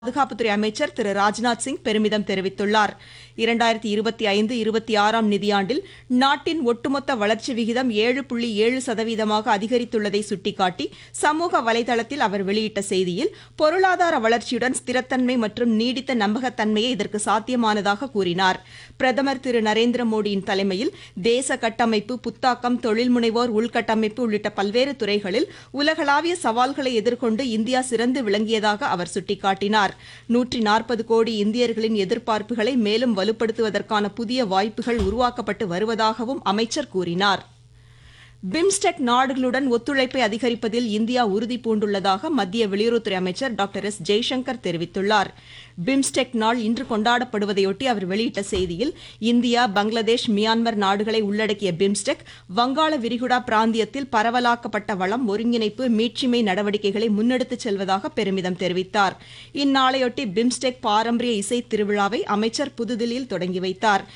பாதுகாப்புத்துறை அமைச்சர் திரு ராஜ்நாத் சிங் பெருமிதம் தெரிவித்துள்ளார் இரண்டாயிரத்தி இருபத்தி ஐந்து இருபத்தி ஆறாம் நிதியாண்டில் நாட்டின் ஒட்டுமொத்த வளர்ச்சி விகிதம் ஏழு புள்ளி ஏழு சதவீதமாக அதிகரித்துள்ளதை சுட்டிக்காட்டி சமூக வலைதளத்தில் அவர் வெளியிட்ட செய்தியில் பொருளாதார வளர்ச்சியுடன் ஸ்திரத்தன்மை மற்றும் நீடித்த நம்பகத்தன்மையே இதற்கு சாத்தியமானதாக கூறினார் பிரதமர் திரு நரேந்திர மோடியின் தலைமையில் தேச கட்டமைப்பு புத்தாக்கம் தொழில் முனைவோர் உள்கட்டமைப்பு உள்ளிட்ட பல்வேறு துறைகளில் உலகளாவிய சவால்களை எதிர்கொண்டு இந்தியா சிறந்து விளங்கியதாக அவர் சுட்டிக்காட்டினார் நூற்றி நாற்பது கோடி இந்தியர்களின் எதிர்பார்ப்புகளை மேலும் வலுப்படுத்துவதற்கான புதிய வாய்ப்புகள் உருவாக்கப்பட்டு வருவதாகவும் அமைச்சர் கூறினார் பிம்ஸ்டெக் நாடுகளுடன் ஒத்துழைப்பை அதிகரிப்பதில் இந்தியா உறுதி பூண்டுள்ளதாக மத்திய வெளியுறவுத்துறை அமைச்சர் டாக்டர் எஸ் ஜெய்சங்கர் தெரிவித்துள்ளார் பிம்ஸ்டெக் நாள் இன்று கொண்டாடப்படுவதையொட்டி அவர் வெளியிட்ட செய்தியில் இந்தியா பங்களாதேஷ் மியான்மர் நாடுகளை உள்ளடக்கிய பிம்ஸ்டெக் வங்காள விரிகுடா பிராந்தியத்தில் பரவலாக்கப்பட்ட வளம் ஒருங்கிணைப்பு மீட்சிமை நடவடிக்கைகளை முன்னெடுத்துச் செல்வதாக பெருமிதம் தெரிவித்தார் இந்நாளையொட்டி பிம்ஸ்டெக் பாரம்பரிய இசை திருவிழாவை அமைச்சர் புதுதில்லியில் தொடங்கி வைத்தார்